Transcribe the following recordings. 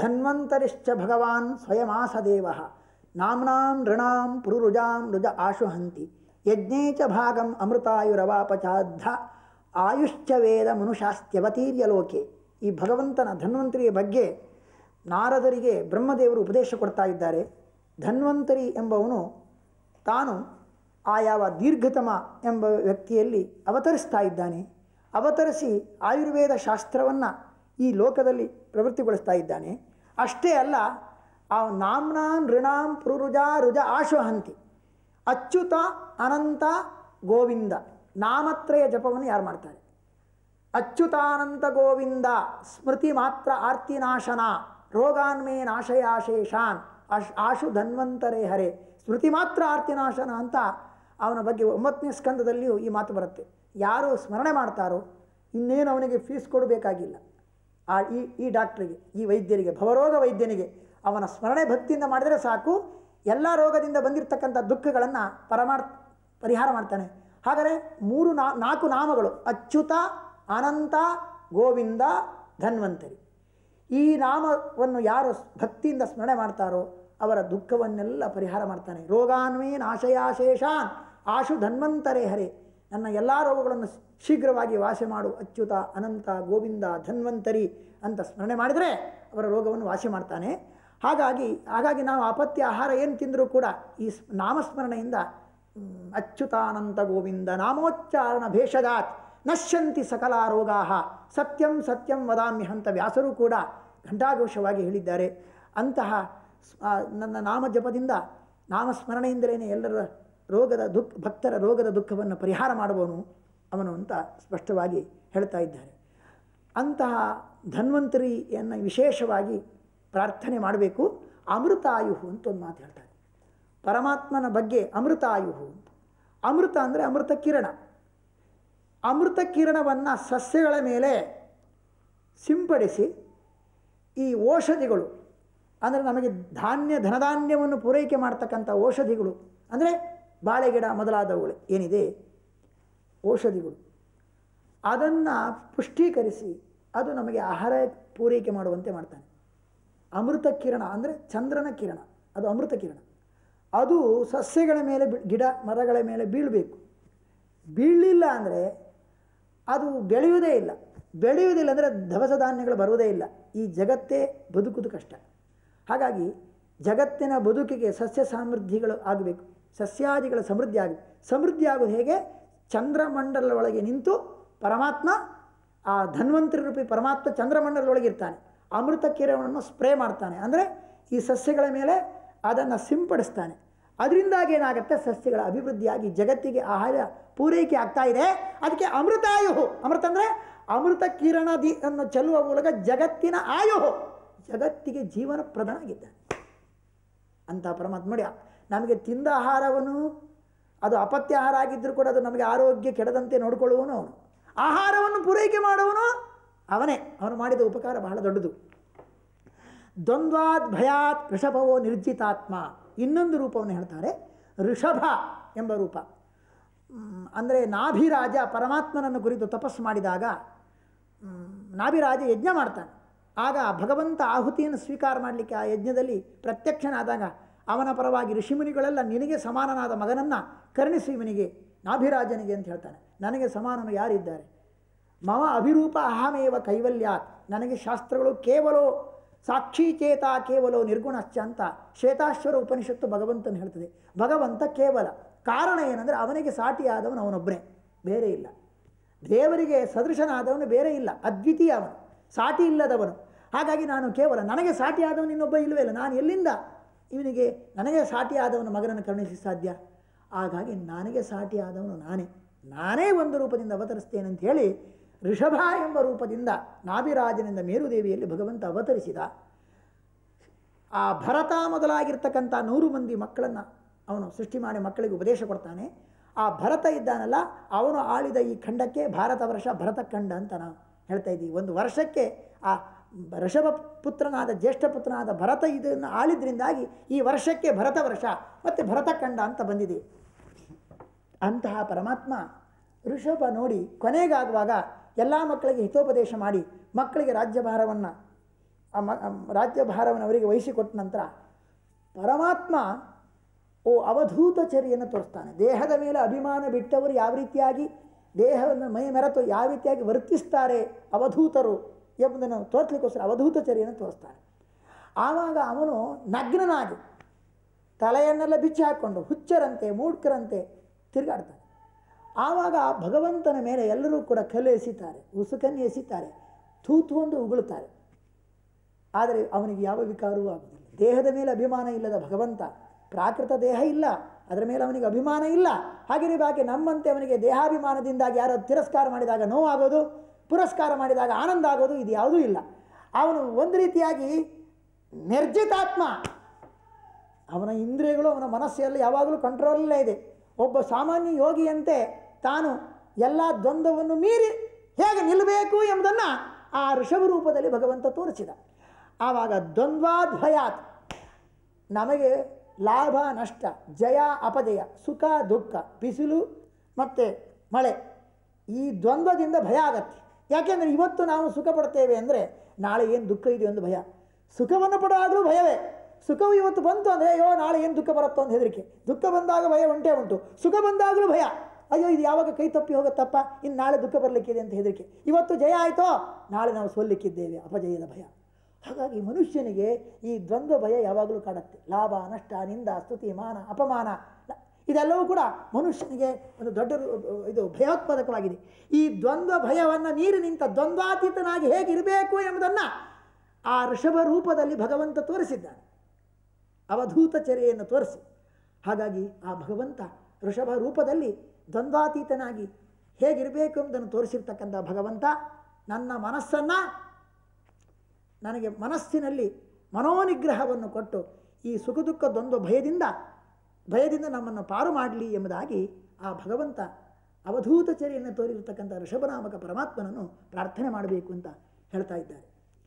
ಧನ್ವಂತರಿಶ್ಚ ಭಗವಾನ್ ಸ್ವಯಮಾಸದೇವ ನಾಮ್ನಾಂ ನೃಣಾಂ ಪುರುರುಜಾಂ ರುಜ ಆಶುಹಂತಿ ಯಜ್ಞೇ ಚ ಭಾಗಂ ಅಮೃತಾಯುರವಾಪಚಾದ್ಧ ಆಯುಶ್ಚ ವೇದ ಮನುಷಾಸ್ತ್ಯವತೀರ್ಯ ಲೋಕೆ ಈ ಭಗವಂತನ ಧನ್ವಂತರಿಯ ಬಗ್ಗೆ ನಾರದರಿಗೆ ಬ್ರಹ್ಮದೇವರು ಉಪದೇಶ ಕೊಡ್ತಾ ಇದ್ದಾರೆ ಧನ್ವಂತರಿ ಎಂಬವನು ತಾನು ಆ ಯಾವ ದೀರ್ಘತಮ ಎಂಬ ವ್ಯಕ್ತಿಯಲ್ಲಿ ಅವತರಿಸ್ತಾ ಇದ್ದಾನೆ ಅವತರಿಸಿ ಆಯುರ್ವೇದ ಶಾಸ್ತ್ರವನ್ನು ಈ ಲೋಕದಲ್ಲಿ ಪ್ರವೃತ್ತಿಗೊಳಿಸ್ತಾ ಇದ್ದಾನೆ ಅಷ್ಟೇ ಅಲ್ಲ ಆ ನಾಮ್ನಾ ನೃಣಾಂ ಪುರುರುಜ ರುಜ ಆಶುಹಂತಿ ಅಚ್ಯುತ ಅನಂತ ಗೋವಿಂದ ನಾಮತ್ರಯ ಜಪವನ್ನು ಯಾರು ಮಾಡ್ತಾರೆ ಅಚ್ಯುತಾನಂತ ಗೋವಿಂದ ಸ್ಮೃತಿ ಮಾತ್ರ ಆರ್ತಿನಾಶನ ರೋಗಾನ್ಮೇ ನಾಶಯಾಶೇಷಾನ್ ಅಶ್ ಆಶು ಧನ್ವಂತರೇ ಹರೆ ಸ್ಮೃತಿ ಮಾತ್ರ ಆರ್ತಿನಾಶನ ಅಂತ ಅವನ ಬಗ್ಗೆ ಒಂಬತ್ತನೇ ಸ್ಕಂದದಲ್ಲಿಯೂ ಈ ಮಾತು ಬರುತ್ತೆ ಯಾರು ಸ್ಮರಣೆ ಮಾಡ್ತಾರೋ ಇನ್ನೇನು ಅವನಿಗೆ ಫೀಸ್ ಕೊಡಬೇಕಾಗಿಲ್ಲ ಆ ಈ ಈ ಡಾಕ್ಟ್ರಿಗೆ ಈ ವೈದ್ಯರಿಗೆ ಭವರೋಗ ವೈದ್ಯನಿಗೆ ಅವನ ಸ್ಮರಣೆ ಭಕ್ತಿಯಿಂದ ಮಾಡಿದರೆ ಸಾಕು ಎಲ್ಲ ರೋಗದಿಂದ ಬಂದಿರತಕ್ಕಂಥ ದುಃಖಗಳನ್ನು ಪರಮಾರ್ ಪರಿಹಾರ ಮಾಡ್ತಾನೆ ಹಾಗಾದರೆ ಮೂರು ನಾ ನಾಲ್ಕು ನಾಮಗಳು ಅಚ್ಯುತ ಅನಂತ ಗೋವಿಂದ ಧನ್ವಂತರಿ ಈ ನಾಮವನ್ನು ಯಾರು ಭಕ್ತಿಯಿಂದ ಸ್ಮರಣೆ ಮಾಡ್ತಾರೋ ಅವರ ದುಃಖವನ್ನೆಲ್ಲ ಪರಿಹಾರ ಮಾಡ್ತಾನೆ ರೋಗಾನ್ವೇ ನಾಶಯಾಶೇಷಾನ್ ಆಶು ಧನ್ವಂತರೇ ಹರೆ ನನ್ನ ಎಲ್ಲ ರೋಗಗಳನ್ನು ಶೀಘ್ರವಾಗಿ ವಾಸಿ ಮಾಡು ಅಚ್ಯುತ ಅನಂತ ಗೋವಿಂದ ಧನ್ವಂತರಿ ಅಂತ ಸ್ಮರಣೆ ಮಾಡಿದರೆ ಅವರ ರೋಗವನ್ನು ವಾಸಿ ಮಾಡ್ತಾನೆ ಹಾಗಾಗಿ ಹಾಗಾಗಿ ನಾವು ಅಪತ್ಯ ಆಹಾರ ಏನು ತಿಂದರೂ ಕೂಡ ಈ ಸ್- ನಾಮಸ್ಮರಣೆಯಿಂದ ಮ್, ಅಚ್ಯುತಾನಂತ ಗೋವಿಂದ ನಾಮೋಚ್ಚಾರಣ ಭೇಷಜಾತ್ ನಶ್ಯಂತಿ ಸಕಲ ರೋಗಾ ಸತ್ಯಂ ಸತ್ಯಂ ವದಾಮಿ ಅಂತ ವ್ಯಾಸರು ಕೂಡ ಘಂಟಾಘೋಷವಾಗಿ ಹೇಳಿದ್ದಾರೆ ಅಂತಹ ಸ್- ಆ, ನನ್ನ ನಾಮ ಜಪದಿಂದ ನಾಮಸ್ಮರಣೆಯಿಂದಲೇ ಎಲ್ಲರ ರೋಗದ ದುಃಖ ಭಕ್ತರ ರೋಗದ ದುಃಖವನ್ನು ಪರಿಹಾರ ಮಾಡುವವನು ಅವನು ಅಂತ ಸ್ಪಷ್ಟವಾಗಿ ಹೇಳ್ತಾ ಇದ್ದಾರೆ ಅಂತಹ ಧನ್ವಂತರಿಯನ್ನು ವಿಶೇಷವಾಗಿ ಪ್ರಾರ್ಥನೆ ಮಾಡಬೇಕು ಅಮೃತಾಯುಹು ಅಂತ ಒಂದು ಮಾತು ಹೇಳ್ತಾರೆ ಪರಮಾತ್ಮನ ಬಗ್ಗೆ ಅಮೃತಾಯುಹು ಅಂತ ಅಮೃತ ಅಂದರೆ ಅಮೃತ ಕಿರಣ ಅಮೃತ ಕಿರಣವನ್ನು ಸಸ್ಯಗಳ ಮೇಲೆ ಸಿಂಪಡಿಸಿ ಈ ಔಷಧಿಗಳು ಅಂದರೆ ನಮಗೆ ಧಾನ್ಯ ಧನಧಾನ್ಯವನ್ನು ಪೂರೈಕೆ ಮಾಡ್ತಕ್ಕಂಥ ಔಷಧಿಗಳು ಅಂದರೆ ಬಾಳೆಗಿಡ ಮೊದಲಾದವುಗಳು ಏನಿದೆ ಔಷಧಿಗಳು ಅದನ್ನು ಪುಷ್ಟೀಕರಿಸಿ ಅದು ನಮಗೆ ಆಹಾರ ಪೂರೈಕೆ ಮಾಡುವಂತೆ ಮಾಡ್ತಾನೆ ಅಮೃತ ಕಿರಣ ಅಂದರೆ ಚಂದ್ರನ ಕಿರಣ ಅದು ಅಮೃತ ಕಿರಣ ಅದು ಸಸ್ಯಗಳ ಮೇಲೆ ಬಿ- ಗಿಡ ಮರಗಳ ಮೇಲೆ ಬೀಳಬೇಕು ಬೀಳಲಿಲ್ಲ ಅಂದರೆ ಅದು ಬೆಳೆಯುವುದೇ ಇಲ್ಲ ಬೆಳೆಯುವುದಿಲ್ಲ ಅಂದರೆ ದವಸ ಧಾನ್ಯಗಳು ಬರುವುದೇ ಇಲ್ಲ ಈ ಜಗತ್ತೇ ಬದುಕುವುದು ಕಷ್ಟ ಹಾಗಾಗಿ ಜಗತ್ತಿನ ಬದುಕಿಗೆ ಸಸ್ಯ ಸಮೃದ್ಧಿಗಳು ಆಗಬೇಕು ಸಸ್ಯಾದಿಗಳ ಸಮೃದ್ಧಿ ಆಗಬೇಕು ಸಮೃದ್ಧಿ ಆಗೋದು ಹೇಗೆ ಚಂದ್ರಮಂಡಲ ಒಳಗೆ ನಿಂತು ಪರಮಾತ್ಮ ಆ ಧನ್ವಂತರಿ ರೂಪಿ ಪರಮಾತ್ಮ ಚಂದ್ರಮಂಡಲದೊಳಗೆ ಇರ್ತಾನೆ ಅಮೃತ ಕಿರಣವನ್ನು ಸ್ಪ್ರೇ ಮಾಡ್ತಾನೆ ಅಂದರೆ ಈ ಸಸ್ಯಗಳ ಮೇಲೆ ಅದನ್ನು ಸಿಂಪಡಿಸ್ತಾನೆ ಅದರಿಂದಾಗಿ ಏನಾಗುತ್ತೆ ಸಸ್ಯಗಳ ಅಭಿವೃದ್ಧಿಯಾಗಿ ಜಗತ್ತಿಗೆ ಆಹಾರ ಪೂರೈಕೆ ಆಗ್ತಾ ಇದೆ ಅದಕ್ಕೆ ಅಮೃತಾಯು ಅಮೃತ ಅಂದರೆ ಅಮೃತ ಕಿರಣದಿ ಅನ್ನು ಚೆಲ್ಲುವ ಮೂಲಕ ಜಗತ್ತಿನ ಆಯು ಜಗತ್ತಿಗೆ ಜೀವನ ಪ್ರಧಾನ ಆಗಿದ್ದಾನೆ ಅಂತ ಪರಮಾತ್ಮ ನೋಡಿ ನಮಗೆ ತಿಂದ ಆಹಾರವನ್ನು ಅದು ಅಪತ್ಯ ಆಹಾರ ಆಗಿದ್ದರೂ ಕೂಡ ಅದು ನಮಗೆ ಆರೋಗ್ಯ ಕೆಡದಂತೆ ನೋಡಿಕೊಳ್ಳುವನು ಅವನು ಆಹಾರವನ್ನು ಪೂರೈಕೆ ಮಾಡುವನು ಅವನೇ ಅವನು ಮಾಡಿದ ಉಪಕಾರ ಬಹಳ ದೊಡ್ಡದು ದ್ವಂದ್ವಾದ್ ಭಯಾತ್ ಋಷಭವೋ ನಿರ್ಜಿತಾತ್ಮ ಇನ್ನೊಂದು ರೂಪವನ್ನು ಹೇಳ್ತಾರೆ ಋಷಭ ಎಂಬ ರೂಪ ಮ್, ಅಂದರೆ ನಾಭಿರಾಜ ಪರಮಾತ್ಮನನ್ನು ಕುರಿತು ತಪಸ್ಸು ಮಾಡಿದಾಗ ಮ್, ನಾಭಿರಾಜ ಯಜ್ಞ ಮಾಡ್ತಾನೆ ಆಗ ಭಗವಂತ ಆಹುತಿಯನ್ನು ಸ್ವೀಕಾರ ಮಾಡಲಿಕ್ಕೆ ಆ ಯಜ್ಞದಲ್ಲಿ ಪ್ರತ್ಯಕ್ಷನಾದಾಗ ಅವನ ಪರವಾಗಿ ಋಷಿಮುನಿಗಳೆಲ್ಲ ನಿನಗೆ ಸಮಾನನಾದ ಮಗನನ್ನು ಕರುಣಿಸು ಇವನಿಗೆ ನಾಭಿರಾಜನಿಗೆ ಅಂತ ಹೇಳ್ತಾನೆ ನನಗೆ ಸಮಾನನು ಯಾರಿದ್ದಾರೆ ಮಮ ಅಭಿರೂಪ ಅಹಮೇವ ಕೈವಲ್ಯಾತ್ ನನಗೆ ಶಾಸ್ತ್ರಗಳು ಕೇವಲೋ ಸಾಕ್ಷೀಚೇತ ಕೇವಲೋ ನಿರ್ಗುಣಶ್ಚ ಅಂತ ಶ್ವೇತಾಶ್ವರ ಉಪನಿಷತ್ತು ಭಗವಂತನ ಹೇಳ್ತದೆ ಭಗವಂತ ಕೇವಲ ಕಾರಣ ಏನಂದರೆ ಅವನಿಗೆ ಸಾಟಿಯಾದವನು ಅವನೊಬ್ಬನೇ ಬೇರೆ ಇಲ್ಲ ದೇವರಿಗೆ ಸದೃಶನಾದವನು ಬೇರೆ ಇಲ್ಲ ಅದ್ವಿತೀಯ ಅವನು ಸಾಟಿ ಇಲ್ಲದವನು ಹಾಗಾಗಿ ನಾನು ಕೇವಲ ನನಗೆ ಸಾಟಿಯಾದವನು ಇನ್ನೊಬ್ಬ ಇಲ್ಲವೇ ಇಲ್ಲ ನಾನು ಎಲ್ಲಿಂದ ಇವನಿಗೆ ನನಗೆ ಸಾಟಿಯಾದವನ ಮಗನನ್ನು ಕರುಣಿಸಿ ಸಾಧ್ಯ ಹಾಗಾಗಿ ನನಗೆ ಸಾಟಿಯಾದವನು ನಾನೇ ನಾನೇ ಒಂದು ರೂಪದಿಂದ ಅವತರಿಸ್ತೇನೆ ಅಂತ ಹೇಳಿ ಋಷಭ ಎಂಬ ರೂಪದಿಂದ ನಾಭಿರಾಜನಿಂದ ಮೇರುದೇವಿಯಲ್ಲಿ ಭಗವಂತ ಅವತರಿಸಿದ ಆ ಭರತ ಮೊದಲಾಗಿರ್ತಕ್ಕಂಥ ನೂರು ಮಂದಿ ಮಕ್ಕಳನ್ನು ಅವನು ಸೃಷ್ಟಿ ಮಾಡಿ ಮಕ್ಕಳಿಗೆ ಉಪದೇಶ ಕೊಡ್ತಾನೆ ಆ ಭರತ ಇದ್ದಾನಲ್ಲ ಅವನು ಆಳಿದ ಈ ಖಂಡಕ್ಕೆ ಭಾರತ ವರ್ಷ ಭರತ ಖಂಡ ಅಂತ ನಾವು ಹೇಳ್ತಾ ಇದ್ದೀವಿ ಒಂದು ವರ್ಷಕ್ಕೆ ಆ ಋಷಭ ಪುತ್ರನಾದ ಜ್ಯೇಷ್ಠ ಪುತ್ರನಾದ ಭರತ ಇದನ್ನು ಆಳಿದ್ರಿಂದಾಗಿ ಈ ವರ್ಷಕ್ಕೆ ಭರತ ವರ್ಷ ಮತ್ತು ಭರತ ಖಂಡ ಅಂತ ಬಂದಿದೆ ಅಂತಹ ಪರಮಾತ್ಮ ಋಷಭ ನೋಡಿ ಕೊನೆಗಾಗುವಾಗ ಎಲ್ಲ ಮಕ್ಕಳಿಗೆ ಹಿತೋಪದೇಶ ಮಾಡಿ ಮಕ್ಕಳಿಗೆ ರಾಜ್ಯಭಾರವನ್ನು ಆ ಮ ಆ ರಾಜ್ಯಭಾರವನ್ನು ಅವರಿಗೆ ವಹಿಸಿಕೊಟ್ಟ ನಂತರ ಪರಮಾತ್ಮ ಓ ಅವಧೂತಚರಿಯನ್ನು ತೋರಿಸ್ತಾನೆ ದೇಹದ ಮೇಲೆ ಅಭಿಮಾನ ಬಿಟ್ಟವರು ಯಾವ ರೀತಿಯಾಗಿ ದೇಹವನ್ನು ಮೈ ಮೆರೆತು ಯಾವ ರೀತಿಯಾಗಿ ವರ್ತಿಸ್ತಾರೆ ಅವಧೂತರು ಎಂಬುದನ್ನು ತೋರಿಸ್ಲಿಕ್ಕೋಸ್ಕರ ಅವಧೂತಚರಿಯನ್ನು ತೋರಿಸ್ತಾನೆ ಆವಾಗ ಅವನು ನಗ್ನನಾಗಿ ತಲೆಯನ್ನೆಲ್ಲ ಬಿಚ್ಚಿ ಹಾಕ್ಕೊಂಡು ಹುಚ್ಚರಂತೆ ಮೂಡ್ಕರಂತೆ ತಿರುಗಾಡ್ತಾನೆ ಆವಾಗ ಆ ಭಗವಂತನ ಮೇಲೆ ಎಲ್ಲರೂ ಕೂಡ ಕಲ್ಲು ಎಸಿತಾರೆ ಉಸುಕನ್ನು ಎಸಿತಾರೆ ತೂತು ಒಂದು ಉಗುಳುತ್ತಾರೆ ಆದರೆ ಅವನಿಗೆ ಯಾವ ವಿಕಾರವೂ ಆಗುವುದಿಲ್ಲ ದೇಹದ ಮೇಲೆ ಅಭಿಮಾನ ಇಲ್ಲದ ಭಗವಂತ ಪ್ರಾಕೃತ ದೇಹ ಇಲ್ಲ ಅದರ ಮೇಲೆ ಅವನಿಗೆ ಅಭಿಮಾನ ಇಲ್ಲ ಹಾಗಿರಬೇಕು ನಮ್ಮಂತೆ ಅವನಿಗೆ ದೇಹಾಭಿಮಾನದಿಂದಾಗಿ ಯಾರೋ ತಿರಸ್ಕಾರ ಮಾಡಿದಾಗ ನೋವಾಗೋದು ಪುರಸ್ಕಾರ ಮಾಡಿದಾಗ ಆನಂದ ಆಗೋದು ಇದು ಯಾವುದೂ ಇಲ್ಲ ಅವನು ಒಂದು ರೀತಿಯಾಗಿ ನಿರ್ಜಿತಾತ್ಮ ಅವನ ಇಂದ್ರಿಯಗಳು ಅವನ ಮನಸ್ಸೆಲ್ಲ ಯಾವಾಗಲೂ ಕಂಟ್ರೋಲಲ್ಲೇ ಇದೆ ಒಬ್ಬ ಸಾಮಾನ್ಯ ಯೋಗಿಯಂತೆ ತಾನು ಎಲ್ಲ ದ್ವಂದ್ವವನ್ನು ಮೀರಿ ಹೇಗೆ ನಿಲ್ಲಬೇಕು ಎಂಬುದನ್ನು ಆ ಋಷಭ ರೂಪದಲ್ಲಿ ಭಗವಂತ ತೋರಿಸಿದ ಆವಾಗ ದ್ವಂದ್ವಾದ್ಭಯಾತ್ ನಮಗೆ ಲಾಭ ನಷ್ಟ ಜಯ ಅಪಜಯ ಸುಖ ದುಃಖ ಬಿಸಿಲು ಮತ್ತು ಮಳೆ ಈ ದ್ವಂದ್ವದಿಂದ ಭಯ ಆಗತ್ತೆ ಯಾಕೆಂದರೆ ಇವತ್ತು ನಾವು ಸುಖ ಪಡ್ತೇವೆ ಅಂದರೆ ನಾಳೆ ಏನು ದುಃಖ ಇದೆ ಒಂದು ಭಯ ಸುಖವನ್ನು ಪಡುವಾಗಲೂ ಭಯವೇ ಸುಖವು ಇವತ್ತು ಬಂತು ಅಂದರೆ ಅಯ್ಯೋ ನಾಳೆ ಏನು ದುಃಖ ಬರುತ್ತೋ ಅಂತ ಹೆದರಿಕೆ ದುಃಖ ಬಂದಾಗ ಭಯ ಉಂಟೇ ಉಂಟು ಸುಖ ಬಂದಾಗಲೂ ಭಯ ಅಯ್ಯೋ ಇದು ಯಾವಾಗ ಕೈ ತಪ್ಪಿ ಹೋಗುತ್ತಪ್ಪ ಇನ್ನು ನಾಳೆ ದುಃಖ ಬರಲಿಕ್ಕಿದೆ ಅಂತ ಹೆದರಿಕೆ ಇವತ್ತು ಜಯ ಆಯಿತೋ ನಾಳೆ ನಾವು ಸೋಲ್ಲಿಕ್ಕಿದ್ದೇವೆ ಅಪಜಯದ ಭಯ ಹಾಗಾಗಿ ಮನುಷ್ಯನಿಗೆ ಈ ದ್ವಂದ್ವ ಭಯ ಯಾವಾಗಲೂ ಕಾಡುತ್ತೆ ಲಾಭ ನಷ್ಟ ನಿಂದ ಸ್ತುತಿ ಮಾನ ಅಪಮಾನ ಇದೆಲ್ಲವೂ ಕೂಡ ಮನುಷ್ಯನಿಗೆ ಒಂದು ದೊಡ್ಡ ರು- ಇದು ಭಯೋತ್ಪಾದಕವಾಗಿದೆ ಈ ದ್ವಂದ್ವ ಭಯವನ್ನು ಮೀರಿ ನಿಂತ ದ್ವಂದ್ವಾತೀತನಾಗಿ ಹೇಗಿರಬೇಕು ಎಂಬುದನ್ನು ಆ ಋಷಭ ರೂಪದಲ್ಲಿ ಭಗವಂತ ತೋರಿಸಿದ್ದಾನೆ ಅವಧೂತ ಚರ್ಯೆಯನ್ನು ತೋರಿಸಿ ಹಾಗಾಗಿ ಆ ಭಗವಂತ ಋಷಭ ರೂಪದಲ್ಲಿ ದ್ವಂದ್ವಾತೀತನಾಗಿ ಹೇಗಿರಬೇಕು ಎಂಬುದನ್ನು ತೋರಿಸಿರ್ತಕ್ಕಂಥ ಭಗವಂತ ನನ್ನ ಮನಸ್ಸನ್ನು ನನಗೆ ಮನಸ್ಸಿನಲ್ಲಿ ಮನೋನಿಗ್ರಹವನ್ನು ಕೊಟ್ಟು ಈ ಸುಖ ದುಃಖ ದ್ವಂದ್ವ ಭಯದಿಂದ ಭಯದಿಂದ ನಮ್ಮನ್ನು ಪಾರು ಮಾಡಲಿ ಎಂಬುದಾಗಿ ಆ ಭಗವಂತ ಅವಧೂತಚರಿಯನ್ನು ತೋರಿರತಕ್ಕಂಥ ಋಷಭನಾಮಕ ಪರಮಾತ್ಮನನ್ನು ಪ್ರಾರ್ಥನೆ ಮಾಡಬೇಕು ಅಂತ ಹೇಳ್ತಾ ಇದ್ದಾರೆ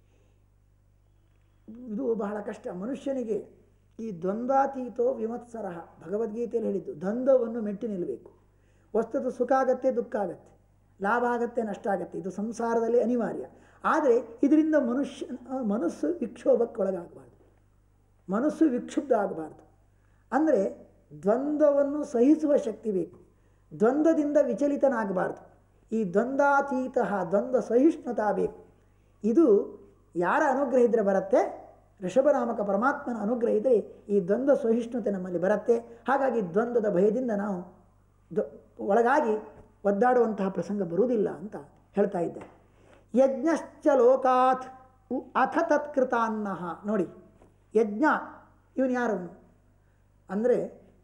ಇದು ಬಹಳ ಕಷ್ಟ ಮನುಷ್ಯನಿಗೆ ಈ ದ್ವಂದ್ವಾತೀತೋ ವಿಮತ್ಸರ ಭಗವದ್ಗೀತೆಯಲ್ಲಿ ಹೇಳಿದ್ದು ದ್ವಂದ್ವವನ್ನು ಮೆಟ್ಟಿ ನಿಲ್ಲಬೇಕು ವಸ್ತುತ ಸುಖ ಆಗತ್ತೆ ದುಃಖ ಆಗತ್ತೆ ಲಾಭ ಆಗತ್ತೆ ನಷ್ಟ ಆಗತ್ತೆ ಇದು ಸಂಸಾರದಲ್ಲಿ ಅನಿವಾರ್ಯ ಆದರೆ ಇದರಿಂದ ಮನುಷ್ಯ ಮನಸ್ಸು ವಿಕ್ಷೋಭಕ್ಕೆ ಒಳಗಾಗಬಾರ್ದು ಮನಸ್ಸು ವಿಕ್ಷುಬ್ಧ ಆಗಬಾರ್ದು ಅಂದರೆ ದ್ವಂದ್ವವನ್ನು ಸಹಿಸುವ ಶಕ್ತಿ ಬೇಕು ದ್ವಂದ್ವದಿಂದ ವಿಚಲಿತನಾಗಬಾರ್ದು ಈ ದ್ವಂದ್ವಾತೀತ ದ್ವಂದ್ವ ಸಹಿಷ್ಣುತಾ ಬೇಕು ಇದು ಯಾರ ಅನುಗ್ರಹ ಇದ್ದರೆ ಬರುತ್ತೆ ಋಷಭನಾಮಕ ಪರಮಾತ್ಮನ ಅನುಗ್ರಹ ಇದ್ದರೆ ಈ ದ್ವಂದ್ವ ಸಹಿಷ್ಣುತೆ ನಮ್ಮಲ್ಲಿ ಬರುತ್ತೆ ಹಾಗಾಗಿ ದ್ವಂದ್ವದ ಭಯದಿಂದ ನಾವು ದ ಒಳಗಾಗಿ ಒದ್ದಾಡುವಂತಹ ಪ್ರಸಂಗ ಬರುವುದಿಲ್ಲ ಅಂತ ಹೇಳ್ತಾ ಇದ್ದಾರೆ ಯಜ್ಞಶ್ಚ ಲೋಕಾತ್ ಉ- ಅಥ ತತ್ಕೃತಾನ್ನಃ ನೋಡಿ ಯಜ್ಞ ಇವನು ಯಾರವನು ಅಂದರೆ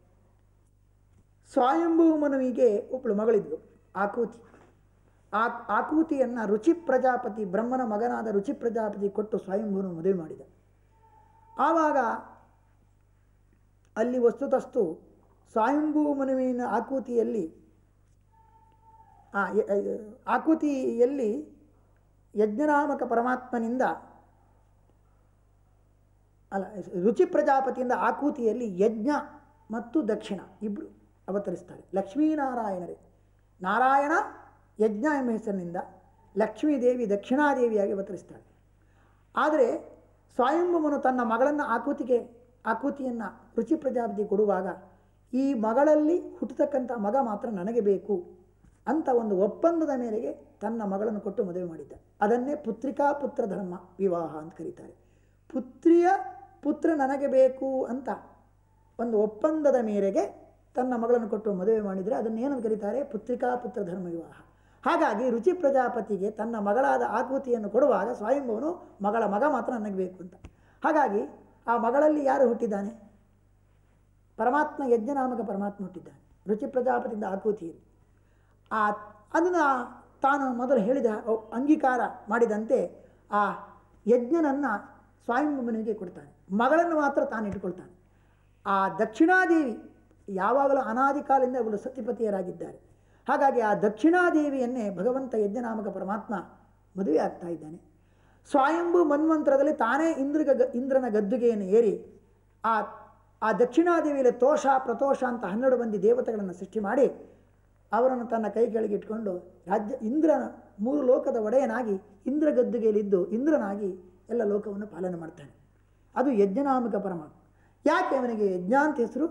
ಸ್ವಯಂಭೂ ಮನುವಿಗೆ ಒಬ್ಬಳು ಮಗಳಿದ್ಲು ಆಕೂತಿ ಆ ಆಕೂತಿಯನ್ನು ರುಚಿ ಪ್ರಜಾಪತಿ ಬ್ರಹ್ಮನ ಮಗನಾದ ರುಚಿ ಪ್ರಜಾಪತಿ ಕೊಟ್ಟು ಸ್ವಯಂಭೂನು ಮದುವೆ ಮಾಡಿದ ಆವಾಗ ಅಲ್ಲಿ ವಸ್ತುತಸ್ತು ಸ್ವಯಂಭೂ ಮನುವಿನ ಆಕೂತಿಯಲ್ಲಿ ಆ, ಯ- ಯ- ಆಕೂತಿಯಲ್ಲಿ ಯಜ್ಞನಾಮಕ ಪರಮಾತ್ಮನಿಂದ ಅಲ್ಲ ರುಚಿ ಪ್ರಜಾಪತಿಯಿಂದ ಆಕೂತಿಯಲ್ಲಿ ಯಜ್ಞ ಮತ್ತು ದಕ್ಷಿಣ ಇಬ್ಬರು ಅವತರಿಸ್ತಾರೆ ಲಕ್ಷ್ಮೀನಾರಾಯಣರೇ ನಾರಾಯಣ ಯಜ್ಞ ಎಂಬ ಹೆಸರಿನಿಂದ ಲಕ್ಷ್ಮೀದೇವಿ ದಕ್ಷಿಣಾದೇವಿಯಾಗಿ ಅವತರಿಸ್ತಾಳೆ ಆದರೆ ಸ್ವಯಂಭುಮನು ತನ್ನ ಮಗಳನ್ನು ಆಕೂತಿಗೆ ಆಕೂತಿಯನ್ನು ರುಚಿ ಪ್ರಜಾಪತಿ ಕೊಡುವಾಗ ಈ ಮಗಳಲ್ಲಿ ಹುಟ್ಟತಕ್ಕಂಥ ಮಗ ಮಾತ್ರ ನನಗೆ ಬೇಕು ಅಂತ ಒಂದು ಒಪ್ಪಂದದ ಮೇರೆಗೆ ತನ್ನ ಮಗಳನ್ನು ಕೊಟ್ಟು ಮದುವೆ ಮಾಡಿದ್ದ ಅದನ್ನೇ ಪುತ್ರಿಕಾ ಪುತ್ರ ಧರ್ಮ ವಿವಾಹ ಅಂತ ಕರೀತಾರೆ ಪುತ್ರಿಯ ಪುತ್ರ ನನಗೆ ಬೇಕು ಅಂತ ಒಂದು ಒಪ್ಪಂದದ ಮೇರೆಗೆ ತನ್ನ ಮಗಳನ್ನು ಕೊಟ್ಟು ಮದುವೆ ಮಾಡಿದರೆ ಅದನ್ನೇನಂತ ಕರೀತಾರೆ ಪುತ್ರಿಕಾ ಪುತ್ರ ಧರ್ಮ ವಿವಾಹ ಹಾಗಾಗಿ ರುಚಿ ಪ್ರಜಾಪತಿಗೆ ತನ್ನ ಮಗಳಾದ ಆಕೃತಿಯನ್ನು ಕೊಡುವಾಗ ಸ್ವಯಂಭವನು ಮಗಳ ಮಗ ಮಾತ್ರ ನನಗೆ ಬೇಕು ಅಂತ ಹಾಗಾಗಿ ಆ ಮಗಳಲ್ಲಿ ಯಾರು ಹುಟ್ಟಿದ್ದಾನೆ ಪರಮಾತ್ಮ ಯಜ್ಞನಾಮಕ ಪರಮಾತ್ಮ ಹುಟ್ಟಿದ್ದಾನೆ ರುಚಿ ಪ್ರಜಾಪತಿಯಿಂದ ಆಕೃತಿಯಲ್ಲಿ ಆ ಅದನ್ನು ತಾನು ಮೊದಲು ಹೇಳಿದ ಅವ್- ಅಂಗೀಕಾರ ಮಾಡಿದಂತೆ ಆ ಯಜ್ಞನನ್ನು ಸ್ವಯಂಭುವನಿಗೆ ಕೊಡ್ತಾನೆ ಮಗಳನ್ನು ಮಾತ್ರ ತಾನು ಇಟ್ಕೊಳ್ತಾನೆ ಆ ದಕ್ಷಿಣಾದೇವಿ ಯಾವಾಗಲೂ ಅನಾದಿ ಕಾಲದಿಂದ ಅವಳು ಸತಿಪತಿಯರಾಗಿದ್ದಾರೆ ಹಾಗಾಗಿ ಆ ದಕ್ಷಿಣಾದೇವಿಯನ್ನೇ ಭಗವಂತ ಯಜ್ಞನಾಮಕ ಪರಮಾತ್ಮ ಮದುವೆ ಆಗ್ತಾ ಇದ್ದಾನೆ ಸ್ವಯಂಭು ಮನ್ವಂತರದಲ್ಲಿ ತಾನೇ ಇಂದ್ರಗ ಇಂದ್ರನ ಗದ್ದುಗೆಯನ್ನು ಏರಿ ಆ ಆ ದಕ್ಷಿಣಾದೇವಿಯಲ್ಲಿ ತೋಷ ಪ್ರತೋಷ ಅಂತ ಹನ್ನೆರಡು ಮಂದಿ ದೇವತೆಗಳನ್ನು ಸೃಷ್ಟಿ ಮಾಡಿ ಅವರನ್ನು ತನ್ನ ಕೈ ಕೆಳಗೆ ಇಟ್ಕೊಂಡು ರಾಜ್ಯ ಇಂದ್ರನ ಮೂರು ಲೋಕದ ಒಡೆಯನಾಗಿ ಇಂದ್ರ ಗದ್ದುಗೆಯಲ್ಲಿದ್ದು ಇಂದ್ರನಾಗಿ ಎಲ್ಲ ಲೋಕವನ್ನು ಪಾಲನೆ ಮಾಡ್ತಾನೆ ಅದು ಯಜ್ಞನಾಮಕ ಪರಮಾತ್ಮ ಯಾಕೆ ಅವನಿಗೆ ಯಜ್ಞ ಅಂತ ಹೆಸರು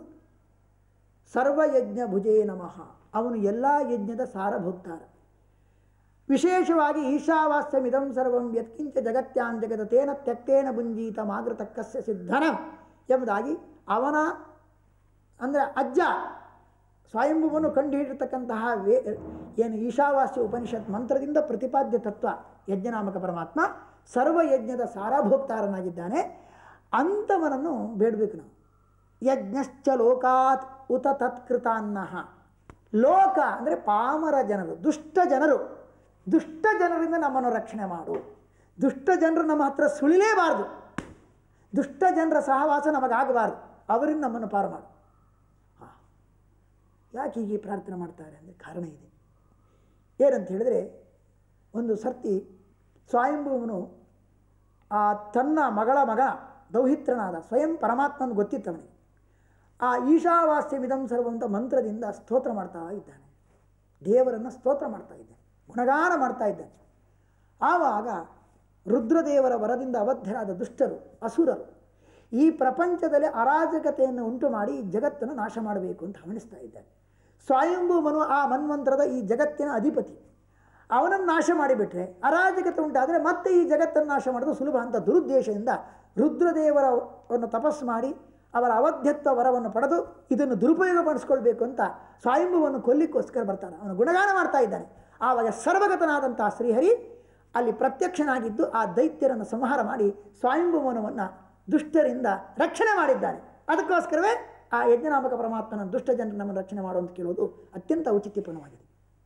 ಸರ್ವಯಜ್ಞ ಭುಜೇ ನಮಃ ಅವನು ಎಲ್ಲ ಯಜ್ಞದ ಸಾರಭೋಕ್ತಾರ ವಿಶೇಷವಾಗಿ ಈಶಾವಾಸ್ಯಮಿದಂ ಸರ್ವಂ ಯತ್ಕಿಂಚ ಜಗತ್ಯಾಂ ಜಗತ ತೇನ ತ್ಯಕ್ತೇನ ಭುಂಜೀತ ಮಾಗೃತಕ್ಕಸ್ಯ ಸಿದ್ಧನ ಎಂಬುದಾಗಿ ಅವನ ಅಂದರೆ ಅಜ್ಜ ಸ್ವಯಂಭುವನ್ನು ಕಂಡುಹಿಡಿರ್ತಕ್ಕಂತಹ ವೇ ಏನು ಈಶಾವಾಸ್ಯ ಉಪನಿಷತ್ ಮಂತ್ರದಿಂದ ಪ್ರತಿಪಾದ್ಯ ತತ್ವ ಯಜ್ಞನಾಮಕ ಪರಮಾತ್ಮ ಸರ್ವಯಜ್ಞದ ಸಾರಾಭೋಕ್ತಾರನಾಗಿದ್ದಾನೆ ಅಂಥವನನ್ನು ಬೇಡಬೇಕು ನಾವು ಯಜ್ಞಶ್ಚ ಲೋಕಾತ್ ಉತ ತತ್ಕೃತಾನ್ನಃ ಲೋಕ ಅಂದರೆ ಪಾಮರ ಜನರು ದುಷ್ಟ ಜನರು ದುಷ್ಟ ಜನರಿಂದ ನಮ್ಮನ್ನು ರಕ್ಷಣೆ ಮಾಡು ದುಷ್ಟ ಜನರು ನಮ್ಮ ಹತ್ರ ಸುಳಿಲೇಬಾರ್ದು ದುಷ್ಟ ಜನರ ಸಹವಾಸ ನಮಗಾಗಬಾರ್ದು ಅವರಿಂದ ನಮ್ಮನ್ನು ಪಾರು ಮಾಡು ಹಾ. ಯಾಕೆ ಹೀಗೆ ಪ್ರಾರ್ಥನೆ ಮಾಡ್ತಾರೆ ಅಂದರೆ ಕಾರಣ ಇದೆ ಏನಂತ ಹೇಳಿದರೆ ಒಂದು ಸರ್ತಿ ಸ್ವಯಂಭೂವನು ಆ ತನ್ನ ಮಗಳ ಮಗ ದೌಹಿತ್ರನಾದ ಸ್ವಯಂ ಪರಮಾತ್ಮನ ಗೊತ್ತಿತ್ತವನಿಗೆ ಆ ಈಶಾವಾಸ್ಯಮಿದಂ ಸರ್ವಂತ ಮಂತ್ರದಿಂದ ಸ್ತೋತ್ರ ಮಾಡ್ತಾ ಇದ್ದಾನೆ ದೇವರನ್ನು ಸ್ತೋತ್ರ ಮಾಡ್ತಾ ಇದ್ದಾನೆ ಗುಣಗಾನ ಮಾಡ್ತಾ ಇದ್ದಾನೆ ಆವಾಗ ರುದ್ರದೇವರ ವರದಿಂದ ಅವಧ್ಯರಾದ ದುಷ್ಟರು ಅಸುರರು ಈ ಪ್ರಪಂಚದಲ್ಲಿ ಅರಾಜಕತೆಯನ್ನು ಉಂಟು ಮಾಡಿ ಈ ಜಗತ್ತನ್ನು ನಾಶ ಮಾಡಬೇಕು ಅಂತ ಹವಣಿಸ್ತಾ ಇದ್ದಾನೆ ಸ್ವಯಂಭೂಮನು ಆ ಮನ್ವಂತರದ ಈ ಜಗತ್ತಿನ ಅಧಿಪತಿ ಅವನನ್ನು ನಾಶ ಮಾಡಿಬಿಟ್ರೆ ಅರಾಜಕತೆ ಉಂಟಾದರೆ ಮತ್ತೆ ಈ ಜಗತ್ತನ್ನು ನಾಶ ಮಾಡೋದು ಸುಲಭ ಅಂತ ದುರುದ್ದೇಶದಿಂದ ರುದ್ರದೇವರವನ್ನು ತಪಸ್ಸು ಮಾಡಿ ಅವರ ಅವಧ್ಯತ್ವ ವರವನ್ನು ಪಡೆದು ಇದನ್ನು ದುರುಪಯೋಗಪಡಿಸ್ಕೊಳ್ಬೇಕು ಅಂತ ಸ್ವಯಂಭುವನ್ನು ಕೊಲ್ಲಿಕ್ಕೋಸ್ಕರ ಬರ್ತಾನೆ ಅವನು ಗುಣಗಾನ ಮಾಡ್ತಾ ಇದ್ದಾನೆ ಆವಾಗ ಸರ್ವಗತನಾದಂತಹ ಶ್ರೀಹರಿ ಅಲ್ಲಿ ಪ್ರತ್ಯಕ್ಷನಾಗಿದ್ದು ಆ ದೈತ್ಯರನ್ನು ಸಂಹಾರ ಮಾಡಿ ಸ್ವಯಂಭುವನವನ್ನು ದುಷ್ಟರಿಂದ ರಕ್ಷಣೆ ಮಾಡಿದ್ದಾನೆ ಅದಕ್ಕೋಸ್ಕರವೇ ಆ ಯಜ್ಞನಾಮಕ ಪರಮಾತ್ಮನ ದುಷ್ಟ ಜನರು ನಮ್ಮನ್ನು ರಕ್ಷಣೆ ಮಾಡುವಂತ ಕೇಳೋದು ಅತ್ಯಂತ ಔಚಿತ್ಯಪೂರ್ಣವಾಗಿದೆ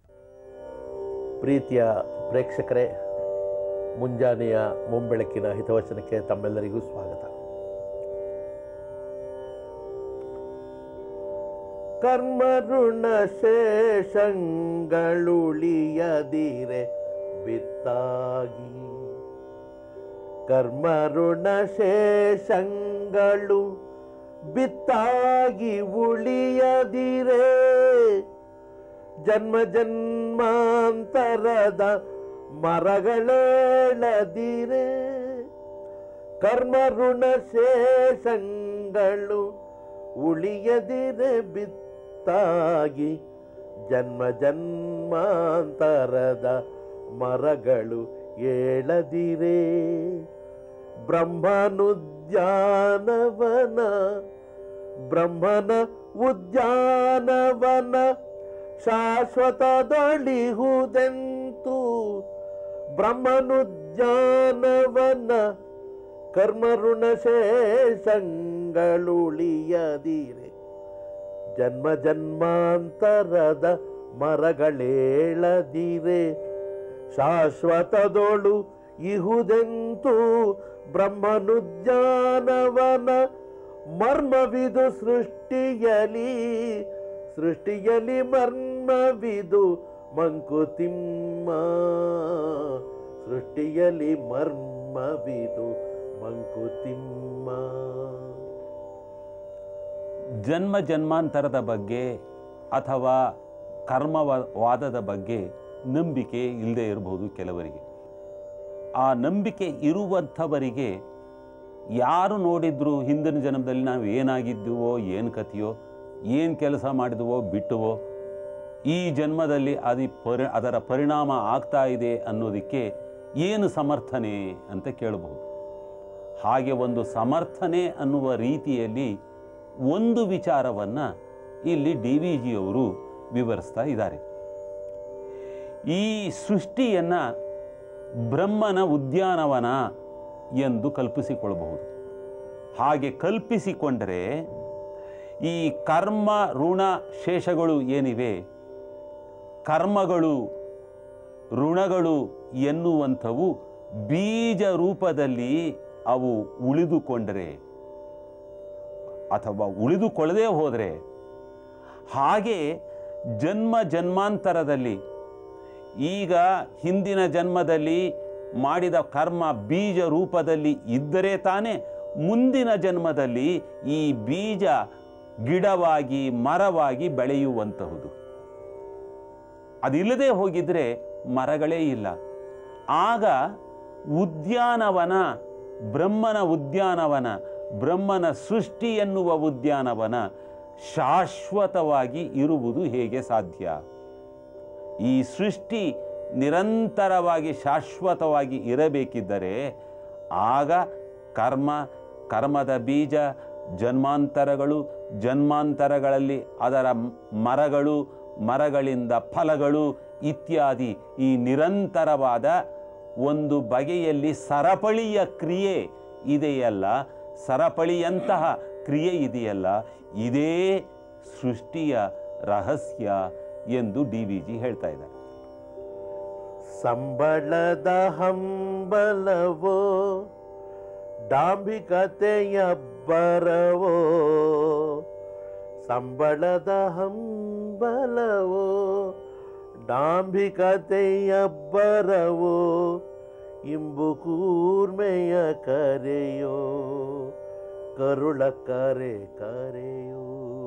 ಪ್ರೀತಿಯ ಪ್ರೇಕ್ಷಕರೇ ಮುಂಜಾನೆಯ ಮುಂಬೆಳಕಿನ ಹಿತವಚನಕ್ಕೆ ತಮ್ಮೆಲ್ಲರಿಗೂ ಸ್ವಾಗತ ಕರ್ಮಋಣ ಶೇಷಂಗಳುಳಿಯದಿರೆ ಬಿತ್ತಾಗಿ ಕರ್ಮಋಣ ಶೇಷಂಗಳು ಬಿತ್ತಾಗಿ ಉಳಿಯದಿರೇ ಜನ್ಮ ಜನ್ಮಾಂತರದ ಮರಗಳೇಳದಿರೆ ಕರ್ಮ ಋಣ ಶೇಷಂಗಳು ಉಳಿಯದಿರೆ ಬಿತ್ತಾಗಿ ಜನ್ಮ ಜನ್ಮಾಂತರದ ಮರಗಳು ಏಳದಿರೆ ಬ್ರಹ್ಮನುದ್ಯಾನವನ ಬ್ರಹ್ಮನ ಉದ್ಯಾನವನ ಶಾಶ್ವತದೊಳಿಹುದೆಂತು ಬ್ರಹ್ಮನುದ್ಯಾನವನ ಕರ್ಮಋಣ ಶೇಷಂಗಳುಳಿಯದಿರೆ ಜನ್ಮ ಜನ್ಮಾಂತರದ ಮರಗಳೇಳದಿರೆ ಶಾಶ್ವತದೊಳು ಇಹುದೆಂತು ಬ್ರಹ್ಮನುದ್ಯಾನವನ ಮರ್ಮವಿದು ಸೃಷ್ಟಿಯಲಿ ಸೃಷ್ಟಿಯಲಿ ಮರ್ಮವಿದು ಮಂಕುತಿಮ್ಮ ಸೃಷ್ಟಿಯಲಿ ಮರ್ಮವಿದು ಮಂಕುತಿಮ್ಮ ಜನ್ಮ ಜನ್ಮಾಂತರದ ಬಗ್ಗೆ ಅಥವಾ ಕರ್ಮವಾದದ ಬಗ್ಗೆ ನಂಬಿಕೆ ಇಲ್ಲದೆ ಇರಬಹುದು ಕೆಲವರಿಗೆ ಆ ನಂಬಿಕೆ ಇರುವಂಥವರಿಗೆ ಯಾರು ನೋಡಿದ್ರು ಹಿಂದಿನ ಜನ್ಮದಲ್ಲಿ ನಾವು ಏನಾಗಿದ್ದೀವೋ ಏನು ಕಥೆಯೋ ಏನು ಕೆಲಸ ಮಾಡಿದವೋ ಬಿಟ್ಟುವೋ ಈ ಜನ್ಮದಲ್ಲಿ ಅದಿ ಪರಿ ಅದರ ಪರಿಣಾಮ ಆಗ್ತಾ ಇದೆ ಅನ್ನೋದಕ್ಕೆ ಏನು ಸಮರ್ಥನೆ ಅಂತ ಕೇಳಬಹುದು ಹಾಗೆ ಒಂದು ಸಮರ್ಥನೆ ಅನ್ನುವ ರೀತಿಯಲ್ಲಿ ಒಂದು ವಿಚಾರವನ್ನು ಇಲ್ಲಿ ಡಿ ವಿ ಜಿಯವರು ವಿವರಿಸ್ತಾ ಇದ್ದಾರೆ ಈ ಸೃಷ್ಟಿಯನ್ನು ಬ್ರಹ್ಮನ ಉದ್ಯಾನವನ ಎಂದು ಕಲ್ಪಿಸಿಕೊಳ್ಳಬಹುದು ಹಾಗೆ ಕಲ್ಪಿಸಿಕೊಂಡರೆ ಈ ಕರ್ಮ ಋಣ ಶೇಷಗಳು ಏನಿವೆ ಕರ್ಮಗಳು ಋಣಗಳು ಎನ್ನುವಂಥವು ಬೀಜ ರೂಪದಲ್ಲಿ ಅವು ಉಳಿದುಕೊಂಡರೆ ಅಥವಾ ಉಳಿದುಕೊಳ್ಳದೆ ಹೋದರೆ ಹಾಗೆ ಜನ್ಮ ಜನ್ಮಾಂತರದಲ್ಲಿ ಈಗ ಹಿಂದಿನ ಜನ್ಮದಲ್ಲಿ ಮಾಡಿದ ಕರ್ಮ ಬೀಜ ರೂಪದಲ್ಲಿ ಇದ್ದರೆ ತಾನೇ ಮುಂದಿನ ಜನ್ಮದಲ್ಲಿ ಈ ಬೀಜ ಗಿಡವಾಗಿ ಮರವಾಗಿ ಬೆಳೆಯುವಂತಹುದು ಅದಿಲ್ಲದೆ ಹೋಗಿದ್ರೆ ಮರಗಳೇ ಇಲ್ಲ ಆಗ ಉದ್ಯಾನವನ ಬ್ರಹ್ಮನ ಉದ್ಯಾನವನ ಬ್ರಹ್ಮನ ಸೃಷ್ಟಿ ಎನ್ನುವ ಉದ್ಯಾನವನ ಶಾಶ್ವತವಾಗಿ ಇರುವುದು ಹೇಗೆ ಸಾಧ್ಯ ಈ ಸೃಷ್ಟಿ ನಿರಂತರವಾಗಿ ಶಾಶ್ವತವಾಗಿ ಇರಬೇಕಿದ್ದರೆ ಆಗ ಕರ್ಮ ಕರ್ಮದ ಬೀಜ ಜನ್ಮಾಂತರಗಳು ಜನ್ಮಾಂತರಗಳಲ್ಲಿ ಅದರ ಮರಗಳು ಮರಗಳಿಂದ ಫಲಗಳು ಇತ್ಯಾದಿ ಈ ನಿರಂತರವಾದ ಒಂದು ಬಗೆಯಲ್ಲಿ ಸರಪಳಿಯ ಕ್ರಿಯೆ ಇದೆಯಲ್ಲ ಸರಪಳಿಯಂತಹ ಕ್ರಿಯೆ ಇದೆಯಲ್ಲ ಇದೇ ಸೃಷ್ಟಿಯ ರಹಸ್ಯ ಎಂದು ಡಿ ವಿ ಜಿ ಹೇಳ್ತಾ ಇದ್ದಾರೆ ಸಂಬಳದ ಹಂಬಲವೋ ಡಾಂಬಿಕತೆಯ ಬರವೋ ಸಂಬಳದ ಹಂಬಲವೋ ಡಾಂಬಿಕತೆಯ ಬರವೋ ಇಂಬು ಕೂರ್ಮೆಯ ಕರೆಯೋ ಕರುಳ ಕರೆ ಕರೆಯೋ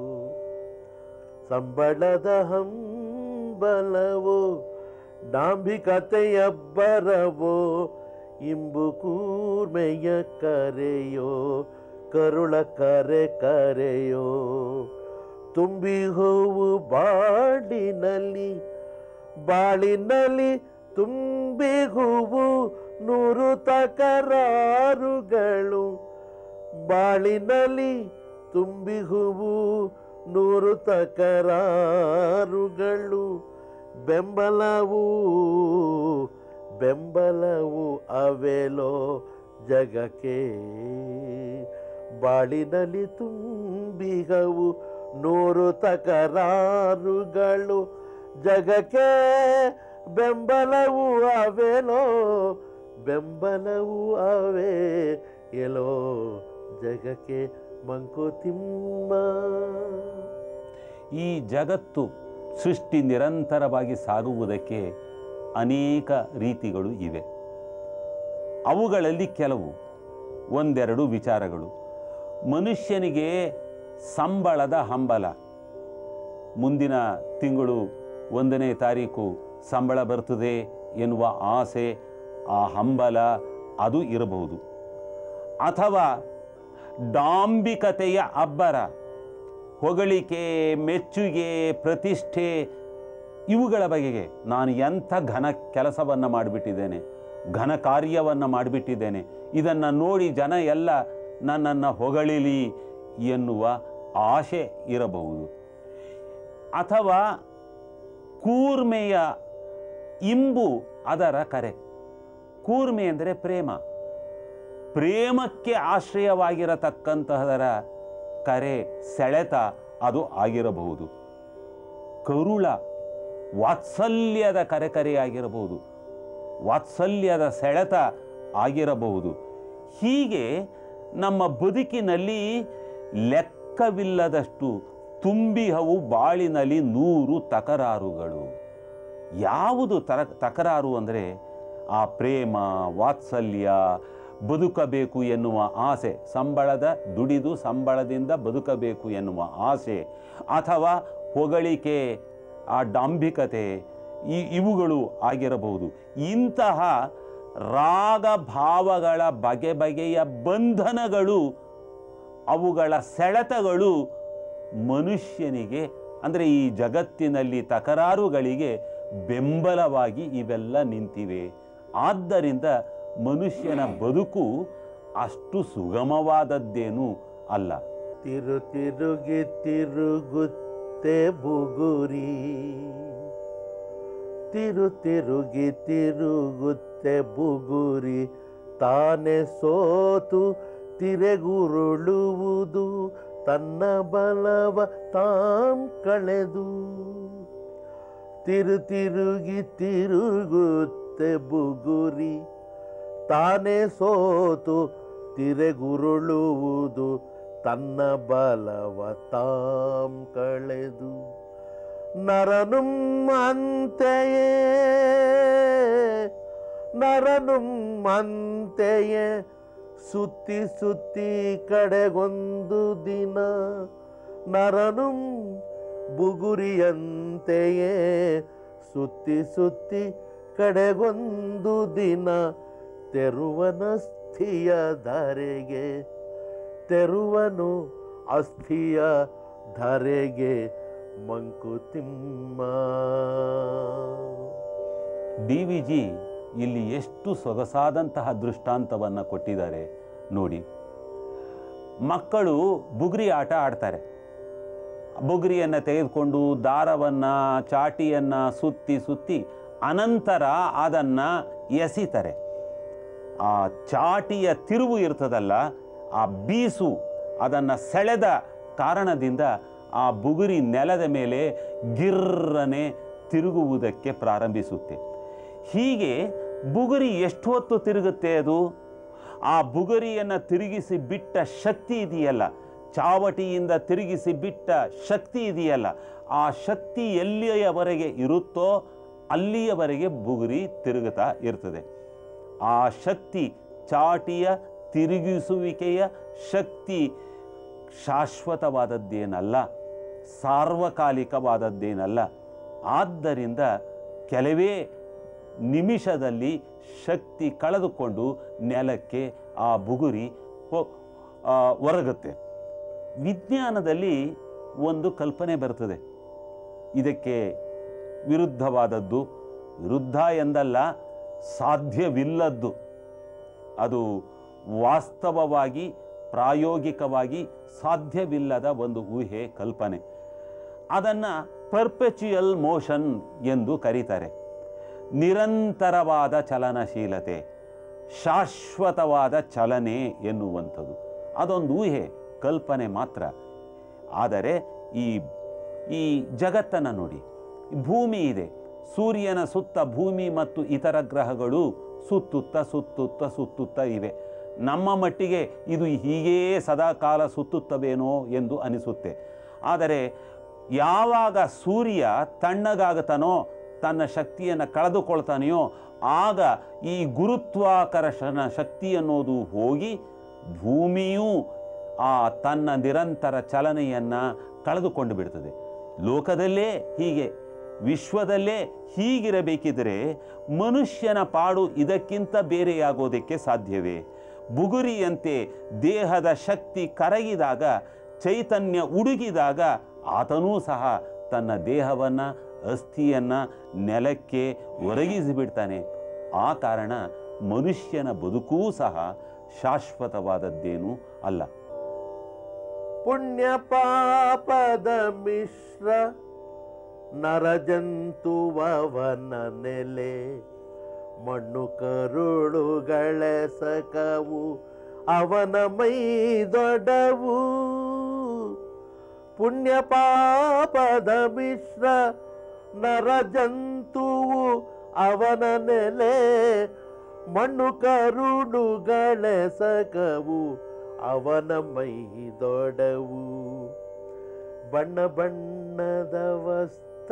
ಸಂಬಳದ ಹಂಬಲವೋ ಡಾಂಬಿಕತೆಯ ಬರವೋ ಇಂಬು ಕೂರ್ಮೆಯ ಕರೆಯೋ ಕರುಳ ಕರೆ ಕರೆಯೋ ತುಂಬಿ ಹೂವು ಬಾಡಿನಲ್ಲಿ ಬಾಳಿನಲ್ಲಿ ತುಂಬಿ ಹೂವು ನೂರು ತಕರಾರುಗಳು ಬಾಳಿನಲ್ಲಿ ತುಂಬಿ ಹೂವು ನೂರು ತಕರಾರುಗಳು ಬೆಂಬಲವು ಬೆಂಬಲವು ಅವೆಲೋ ಜಗಕ್ಕೆ ಬಾಳಿನಲ್ಲಿ ತುಂಬಿಗವು ನೂರು ತಕರಾರುಗಳು ಜಗಕ್ಕೆ ಬೆಂಬಲವು ಅವೆಲೋ ಬೆಂಬಲವು ಅವೇ ಎಲ್ಲೋ ಜಗಕ್ಕೆ ಮಂಕುತಿಮ್ಮ ಈ ಜಗತ್ತು ಸೃಷ್ಟಿ ನಿರಂತರವಾಗಿ ಸಾಗುವುದಕ್ಕೆ ಅನೇಕ ರೀತಿಗಳು ಇವೆ ಅವುಗಳಲ್ಲಿ ಕೆಲವು ಒಂದೆರಡು ವಿಚಾರಗಳು ಮನುಷ್ಯನಿಗೆ ಸಂಬಳದ ಹಂಬಲ ಮುಂದಿನ ತಿಂಗಳು ಒಂದನೇ ತಾರೀಕು ಸಂಬಳ ಬರ್ತದೆ ಎನ್ನುವ ಆಸೆ ಆ ಹಂಬಲ ಅದು ಇರಬಹುದು ಅಥವಾ ಡಾಂಬಿಕತೆಯ ಅಬ್ಬರ ಹೊಗಳಿಕೆ ಮೆಚ್ಚುಗೆ ಪ್ರತಿಷ್ಠೆ ಇವುಗಳ ಬಗೆಗೆ ನಾನು ಎಂಥ ಘನ ಕೆಲಸವನ್ನು ಮಾಡಿಬಿಟ್ಟಿದ್ದೇನೆ ಘನ ಕಾರ್ಯವನ್ನು ಮಾಡಿಬಿಟ್ಟಿದ್ದೇನೆ ಇದನ್ನು ನೋಡಿ ಜನ ಎಲ್ಲ ನನ್ನನ್ನು ಹೊಗಳಿಲಿ ಎನ್ನುವ ಆಶೆ ಇರಬಹುದು ಅಥವಾ ಕೂರ್ಮೆಯ ಇಂಬು ಅದರ ಕರೆ ಕೂರ್ಮೆ ಅಂದರೆ ಪ್ರೇಮ ಪ್ರೇಮಕ್ಕೆ ಆಶ್ರಯವಾಗಿರತಕ್ಕಂತಹದರ ಕರೆ ಸೆಳೆತ ಅದು ಆಗಿರಬಹುದು ಕರುಳ ವಾತ್ಸಲ್ಯದ ಕರೆ ಕರೆಯಾಗಿರಬಹುದು ವಾತ್ಸಲ್ಯದ ಸೆಳೆತ ಆಗಿರಬಹುದು ಹೀಗೆ ನಮ್ಮ ಬದುಕಿನಲ್ಲಿ ಲೆಕ್ಕವಿಲ್ಲದಷ್ಟು ತುಂಬಿಹವು ಬಾಳಿನಲ್ಲಿ ನೂರು ತಕರಾರುಗಳು ಯಾವುದು ತರ ತಕರಾರು ಅಂದರೆ ಆ ಪ್ರೇಮ ವಾತ್ಸಲ್ಯ ಬದುಕಬೇಕು ಎನ್ನುವ ಆಸೆ ಸಂಬಳದ ದುಡಿದು ಸಂಬಳದಿಂದ ಬದುಕಬೇಕು ಎನ್ನುವ ಆಸೆ ಅಥವಾ ಹೊಗಳಿಕೆ ಆ ಡಾಂಬಿಕತೆ ಈ ಇವುಗಳು ಆಗಿರಬಹುದು ಇಂತಹ ರಾಗ ಭಾವಗಳ ಬಗೆ ಬಗೆಯ ಬಂಧನಗಳು ಅವುಗಳ ಸೆಳೆತಗಳು ಮನುಷ್ಯನಿಗೆ ಅಂದರೆ ಈ ಜಗತ್ತಿನಲ್ಲಿ ತಕರಾರುಗಳಿಗೆ ಬೆಂಬಲವಾಗಿ ಇವೆಲ್ಲ ನಿಂತಿವೆ ಆದ್ದರಿಂದ ಮನುಷ್ಯನ ಬದುಕು ಅಷ್ಟು ಸುಗಮವಾದದ್ದೇನೂ ಅಲ್ಲ ತಿರು ತಿರುಗಿ ತಿರುಗುತ್ತೆ ಬುಗುರಿ ತಿರು ತಿರುಗಿ ತಿರುಗುತ್ತೆ ಬುಗುರಿ ತಾನೆ ಸೋತು ತಿರೆಗುರುಳುವುದು ತನ್ನ ಬಲವ ತಾಂ ಕಳೆದು ತಿರು ತಿರುಗಿ ತಿರುಗುತ್ತೆ ಬುಗುರಿ ತಾನೇ ಸೋತು ತಿರೆಗುರುಳುವುದು ತನ್ನ ಬಲವ ತಾಂ ಕಳೆದು ನರನುಂ ಅಂತೆಯೇ ನರನುಂ ಅಂತೆಯೇ ಸುತ್ತಿ ಸುತ್ತಿ ಕಡೆಗೊಂದು ದಿನ ನರನುಂ ಬುಗುರಿಯಂತೆಯೇ ಸುತ್ತಿ ಸುತ್ತಿ ಕಡೆಗೊಂದು ದಿನ ತೆರುವನ ಅಸ್ಥಿಯ ಧರೆಗೆ ತೆರುವನು ಅಸ್ಥಿಯ ಧರೆಗೆ ಮಂಕುತಿಮ್ಮ ಡಿ ವಿ ಜಿ ಇಲ್ಲಿ ಎಷ್ಟು ಸೊಗಸಾದಂತಹ ದೃಷ್ಟಾಂತವನ್ನು ಕೊಟ್ಟಿದ್ದಾರೆ ನೋಡಿ ಮಕ್ಕಳು ಬುಗುರಿ ಆಟ ಆಡ್ತಾರೆ ಬುಗುರಿಯನ್ನು ತೆಗೆದುಕೊಂಡು ದಾರವನ್ನು ಚಾಟಿಯನ್ನು ಸುತ್ತಿ ಸುತ್ತಿ ಅನಂತರ ಅದನ್ನು ಎಸಿತಾರೆ ಆ ಚಾಟಿಯ ತಿರುವು ಇರ್ತದಲ್ಲ ಆ ಬೀಸು ಅದನ್ನು ಸೆಳೆದ ಕಾರಣದಿಂದ ಆ ಬುಗುರಿ ನೆಲದ ಮೇಲೆ ಗಿರ್ರನೆ ತಿರುಗುವುದಕ್ಕೆ ಪ್ರಾರಂಭಿಸುತ್ತೆ ಹೀಗೆ ಬುಗುರಿ ಎಷ್ಟು ಹೊತ್ತು ತಿರುಗುತ್ತೆ ಅದು ಆ ಬುಗುರಿಯನ್ನು ತಿರುಗಿಸಿ ಬಿಟ್ಟ ಶಕ್ತಿ ಇದೆಯಲ್ಲ ಚಾವಟಿಯಿಂದ ತಿರುಗಿಸಿ ಬಿಟ್ಟ ಶಕ್ತಿ ಇದೆಯಲ್ಲ ಆ ಶಕ್ತಿ ಎಲ್ಲಿಯವರೆಗೆ ಇರುತ್ತೋ ಅಲ್ಲಿಯವರೆಗೆ ಬುಗುರಿ ತಿರುಗುತ್ತಾ ಇರ್ತದೆ ಆ ಶಕ್ತಿ ಚಾಟಿಯ ತಿರುಗಿಸುವಿಕೆಯ ಶಕ್ತಿ ಶಾಶ್ವತವಾದದ್ದೇನಲ್ಲ ಸಾರ್ವಕಾಲಿಕವಾದದ್ದೇನಲ್ಲ ಆದ್ದರಿಂದ ಕೆಲವೇ ನಿಮಿಷದಲ್ಲಿ ಶಕ್ತಿ ಕಳೆದುಕೊಂಡು ನೆಲಕ್ಕೆ ಆ ಬುಗುರಿ ಹೊ- ಆ, ಒರಗುತ್ತೆ ವಿಜ್ಞಾನದಲ್ಲಿ ಒಂದು ಕಲ್ಪನೆ ಬರ್ತದೆ ಇದಕ್ಕೆ ವಿರುದ್ಧವಾದದ್ದು ವಿರುದ್ಧ ಎಂದಲ್ಲ ಸಾಧ್ಯವಿಲ್ಲದ್ದು ಅದು ವಾಸ್ತವವಾಗಿ ಪ್ರಾಯೋಗಿಕವಾಗಿ ಸಾಧ್ಯವಿಲ್ಲದ ಒಂದು ಊಹೆ ಕಲ್ಪನೆ ಅದನ್ನು ಪರ್ಪೆಚುಯಲ್ ಮೋಷನ್ ಎಂದು ಕರೀತಾರೆ ನಿರಂತರವಾದ ಚಲನಶೀಲತೆ ಶಾಶ್ವತವಾದ ಚಲನೆ ಎನ್ನುವಂಥದ್ದು ಅದೊಂದು ಊಹೆ ಕಲ್ಪನೆ ಮಾತ್ರ ಆದರೆ ಈ ಈ ಜಗತ್ತನ್ನು ನೋಡಿ ಭೂಮಿ ಇದೆ ಸೂರ್ಯನ ಸುತ್ತ ಭೂಮಿ ಮತ್ತು ಇತರ ಗ್ರಹಗಳು ಸುತ್ತುತ್ತ ಸುತ್ತುತ್ತ ಸುತ್ತುತ್ತ ಇವೆ ನಮ್ಮ ಮಟ್ಟಿಗೆ ಇದು ಹೀಗೇ ಸದಾಕಾಲ ಸುತ್ತುತ್ತವೇನೋ ಎಂದು ಅನಿಸುತ್ತೆ ಆದರೆ ಯಾವಾಗ ಸೂರ್ಯ ತಣ್ಣಗಾಗುತ್ತಾನೋ ತನ್ನ ಶಕ್ತಿಯನ್ನು ಕಳೆದುಕೊಳ್ತಾನೆಯೋ ಆಗ ಈ ಗುರುತ್ವಾಕರ್ಷಣ ಶಕ್ತಿ ಅನ್ನೋದು ಹೋಗಿ ಭೂಮಿಯೂ ಆ ತನ್ನ ನಿರಂತರ ಚಲನೆಯನ್ನು ಕಳೆದುಕೊಂಡು ಬಿಡ್ತದೆ ಲೋಕದಲ್ಲೇ ಹೀಗೆ ವಿಶ್ವದಲ್ಲೇ ಹೀಗಿರಬೇಕಿದ್ರೆ ಮನುಷ್ಯನ ಪಾಡು ಇದಕ್ಕಿಂತ ಬೇರೆಯಾಗೋದಕ್ಕೆ ಸಾಧ್ಯವೇ ಬುಗುರಿಯಂತೆ ದೇಹದ ಶಕ್ತಿ ಕರಗಿದಾಗ ಚೈತನ್ಯ ಉಡುಗಿದಾಗ ಆತನೂ ಸಹ ತನ್ನ ದೇಹವನ್ನು ಅಸ್ಥಿಯನ್ನು ನೆಲಕ್ಕೆ ಒರಗಿಸಿಬಿಡ್ತಾನೆ ಆ ಕಾರಣ ಮನುಷ್ಯನ ಬದುಕೂ ಸಹ ಶಾಶ್ವತವಾದದ್ದೇನೂ ಅಲ್ಲ ಪುಣ್ಯ ಪಾಪದ ಮಿಶ್ರ ನರಜಂತುವವನ ನೆಲೆ ಮಣ್ಣು ಕರುಳುಗಳ ಸಕವು ಅವನ ಮೈ ದೊಡವು ಪುಣ್ಯ ಪಾಪದ ಮಿಶ್ರ ನರಜಂತುವು ಅವನ ನೆಲೆ ಮಣ್ಣು ಕರುಳುಗಳ ಸಕವು ಅವನ ಮೈ ದೊಡವು ಬಣ್ಣ ಬಣ್ಣದ ವಸ್ತ್ರ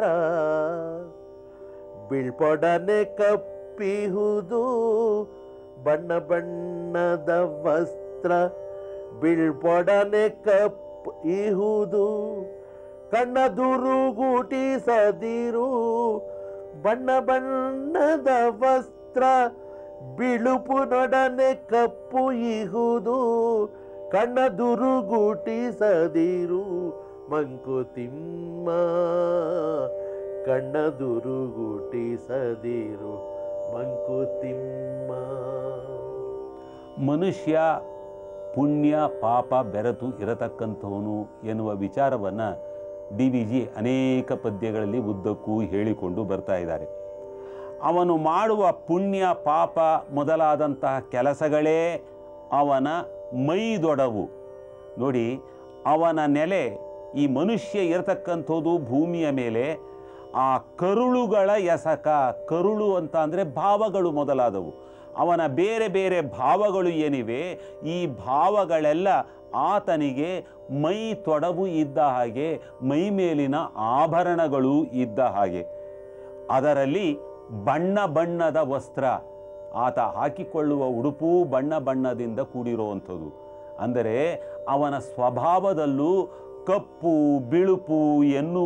ಬೀಳ್ಪೊಡನೆ ಕಪ್ಪಿಹುದು ಬಣ್ಣ ಬಣ್ಣದ ವಸ್ತ್ರ ಬೀಳ್ಪೊಡನೆ ಕಪ್ ಇಹುದು ಕಣ್ಣ ದುರುಗುಟಿಸದಿರು ಬಣ್ಣ ಬಣ್ಣದ ವಸ್ತ್ರ ಬಿಳುಪು ನೊಡನೆ ಕಪ್ಪು ಇಹುದು ಕಣ್ಣ ದುರುಗುಟಿಸದಿರು ಮಂಕುತಿಮ್ಮ ಕಣ್ಣ ದುರುಗುಟಿಸದಿರು ಮಂಕುತಿಮ್ಮ ಮನುಷ್ಯ ಪುಣ್ಯ ಪಾಪ ಬೆರೆತು ಇರತಕ್ಕಂಥವನು ಎನ್ನುವ ವಿಚಾರವನ್ನು ಡಿ ವಿ ಜಿ ಅನೇಕ ಪದ್ಯಗಳಲ್ಲಿ ಉದ್ದಕ್ಕೂ ಹೇಳಿಕೊಂಡು ಬರ್ತಾ ಇದ್ದಾರೆ ಅವನು ಮಾಡುವ ಪುಣ್ಯ ಪಾಪ ಮೊದಲಾದಂತಹ ಕೆಲಸಗಳೇ ಅವನ ಮೈದೊಡವು ನೋಡಿ ಅವನ ನೆಲೆ ಈ ಮನುಷ್ಯ ಇರತಕ್ಕಂಥದ್ದು ಭೂಮಿಯ ಮೇಲೆ ಆ ಕರುಳುಗಳ ಎಸಕ ಕರುಳು ಅಂತ ಅಂದರೆ ಭಾವಗಳು ಮೊದಲಾದವು ಅವನ ಬೇರೆ ಬೇರೆ ಭಾವಗಳು ಏನಿವೆ ಈ ಭಾವಗಳೆಲ್ಲ ಆತನಿಗೆ ಮೈ ತೊಡವು ಇದ್ದ ಹಾಗೆ ಮೈ ಮೇಲಿನ ಆಭರಣಗಳು ಇದ್ದ ಹಾಗೆ ಅದರಲ್ಲಿ ಬಣ್ಣ ಬಣ್ಣದ ವಸ್ತ್ರ ಆತ ಹಾಕಿಕೊಳ್ಳುವ ಉಡುಪು ಬಣ್ಣ ಬಣ್ಣದಿಂದ ಕೂಡಿರುವಂಥದ್ದು ಅಂದರೆ ಅವನ ಸ್ವಭಾವದಲ್ಲೂ ಕಪ್ಪು ಬಿಳುಪು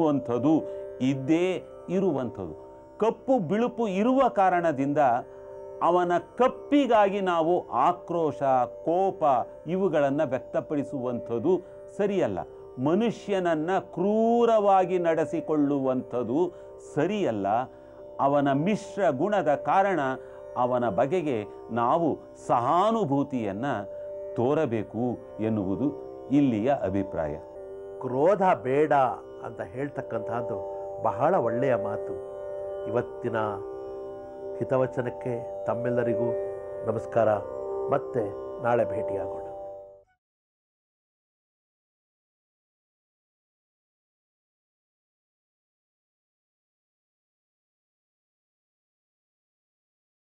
ಎನ್ನುವಂಥದ್ದು ಇದ್ದೇ ಇರುವಂಥದ್ದು ಕಪ್ಪು ಬಿಳುಪು ಇರುವ ಕಾರಣದಿಂದ ಅವನ ಕಪ್ಪಿಗಾಗಿ ನಾವು ಆಕ್ರೋಶ ಕೋಪ ಇವುಗಳನ್ನು ವ್ಯಕ್ತಪಡಿಸುವಂಥದ್ದು ಸರಿಯಲ್ಲ ಮನುಷ್ಯನನ್ನು ಕ್ರೂರವಾಗಿ ನಡೆಸಿಕೊಳ್ಳುವಂಥದ್ದು ಸರಿಯಲ್ಲ ಅವನ ಮಿಶ್ರ ಗುಣದ ಕಾರಣ ಅವನ ಬಗೆಗೆ ನಾವು ಸಹಾನುಭೂತಿಯನ್ನು ತೋರಬೇಕು ಎನ್ನುವುದು ಇಲ್ಲಿಯ ಅಭಿಪ್ರಾಯ ಕ್ರೋಧ ಬೇಡ ಅಂತ ಹೇಳ್ತಕ್ಕಂತಹದ್ದು ಬಹಳ ಒಳ್ಳೆಯ ಮಾತು ಇವತ್ತಿನ ಹಿತವಚನಕ್ಕೆ ತಮ್ಮೆಲ್ಲರಿಗೂ ನಮಸ್ಕಾರ ಮತ್ತೆ ನಾಳೆ ಭೇಟಿಯಾಗೋಣ